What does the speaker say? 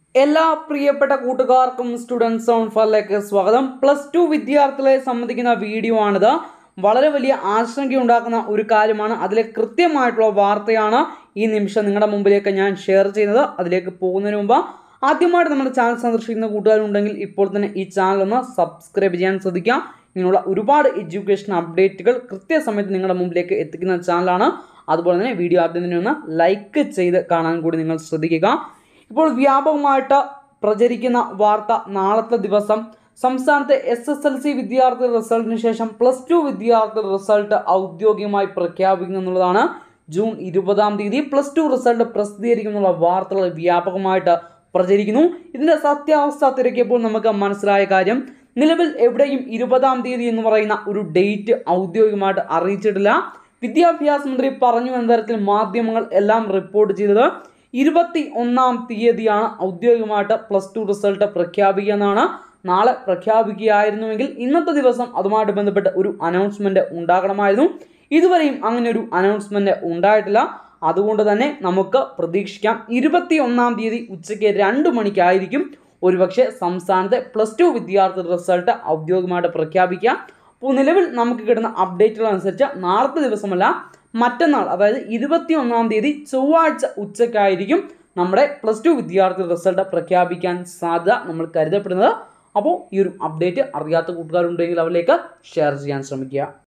എല്ലാ പ്രിയപ്പെട്ട കൂട്ടുകാർക്കും സ്റ്റുഡൻസ് സൗണ്ട് ഫറിലേക്ക് സ്വാഗതം പ്ലസ് ടു വിദ്യാർത്ഥികളെ സംബന്ധിക്കുന്ന വീഡിയോ ആണിത് വളരെ വലിയ ആശങ്കയുണ്ടാക്കുന്ന ഒരു കാര്യമാണ് അതിലെ കൃത്യമായിട്ടുള്ള വാർത്തയാണ് ഈ നിമിഷം നിങ്ങളുടെ മുമ്പിലേക്ക് ഞാൻ ഷെയർ ചെയ്യുന്നത് അതിലേക്ക് പോകുന്നതിന് മുമ്പ് ആദ്യമായിട്ട് നമ്മുടെ ചാനൽ സന്ദർശിക്കുന്ന കൂട്ടുകാരുണ്ടെങ്കിൽ ഇപ്പോൾ തന്നെ ഈ ചാനൽ ഒന്ന് സബ്സ്ക്രൈബ് ചെയ്യാൻ ശ്രദ്ധിക്കാം ഇങ്ങനെയുള്ള ഒരുപാട് എഡ്യൂക്കേഷൻ അപ്ഡേറ്റുകൾ കൃത്യസമയത്ത് നിങ്ങളുടെ മുമ്പിലേക്ക് എത്തിക്കുന്ന ചാനലാണ് അതുപോലെ തന്നെ വീഡിയോ ആദ്യം തന്നെ ഒന്ന് ലൈക്ക് ചെയ്ത് കാണാൻ കൂടി നിങ്ങൾ ശ്രദ്ധിക്കുക ഇപ്പോൾ വ്യാപകമായിട്ട് പ്രചരിക്കുന്ന വാർത്ത നാളത്തെ ദിവസം സംസ്ഥാനത്തെ എസ് എസ് എൽ സി വിദ്യാർത്ഥി റിസൾട്ടിന് ശേഷം പ്ലസ് ടു വിദ്യാർത്ഥി റിസൾട്ട് ഔദ്യോഗികമായി പ്രഖ്യാപിക്കുന്നു എന്നുള്ളതാണ് ജൂൺ ഇരുപതാം തീയതി പ്ലസ് ടു റിസൾട്ട് പ്രസിദ്ധീകരിക്കുന്നുള്ള വാർത്തകൾ വ്യാപകമായിട്ട് പ്രചരിക്കുന്നു ഇതിൻ്റെ സത്യാവസ്ഥ തിരക്കിയപ്പോൾ നമുക്ക് മനസ്സിലായ കാര്യം നിലവിൽ എവിടെയും ഇരുപതാം തീയതി എന്ന് പറയുന്ന ഒരു ഡേറ്റ് ഔദ്യോഗികമായിട്ട് അറിയിച്ചിട്ടില്ല വിദ്യാഭ്യാസ മന്ത്രി പറഞ്ഞു എന്ന തരത്തിൽ മാധ്യമങ്ങൾ എല്ലാം റിപ്പോർട്ട് ചെയ്തത് ഇരുപത്തി ഒന്നാം തീയതിയാണ് ഔദ്യോഗികമായിട്ട് പ്ലസ് ടു റിസൾട്ട് പ്രഖ്യാപിക്കുക എന്നാണ് നാളെ പ്രഖ്യാപിക്കുകയായിരുന്നുവെങ്കിൽ ഇന്നത്തെ ദിവസം അതുമായിട്ട് ബന്ധപ്പെട്ട് ഒരു അനൗൺസ്മെന്റ് ഉണ്ടാകണമായിരുന്നു ഇതുവരെയും അങ്ങനെ ഒരു അനൗൺസ്മെന്റ് ഉണ്ടായിട്ടില്ല അതുകൊണ്ട് തന്നെ നമുക്ക് പ്രതീക്ഷിക്കാം ഇരുപത്തി ഒന്നാം തീയതി ഉച്ചയ്ക്ക് രണ്ട് മണിക്കായിരിക്കും ഒരുപക്ഷെ സംസ്ഥാനത്തെ പ്ലസ് ടു വിദ്യാർത്ഥി റിസൾട്ട് ഔദ്യോഗികമായിട്ട് പ്രഖ്യാപിക്കുക അപ്പോൾ നിലവിൽ നമുക്ക് കിട്ടുന്ന അപ്ഡേറ്റുകൾ അനുസരിച്ച് നാളത്തെ ദിവസമല്ല മറ്റന്നാൾ അതായത് ഇരുപത്തി ഒന്നാം തീയതി ചൊവ്വാഴ്ച ഉച്ചയ്ക്കായിരിക്കും നമ്മുടെ പ്ലസ് ടു വിദ്യാർത്ഥി റിസൾട്ട് പ്രഖ്യാപിക്കാൻ സാധ്യത നമ്മൾ കരുതപ്പെടുന്നത് അപ്പോൾ ഈ ഒരു അപ്ഡേറ്റ് അറിയാത്ത കൂട്ടുകാരുണ്ടെങ്കിൽ അവരിലേക്ക് ഷെയർ ചെയ്യാൻ ശ്രമിക്കുക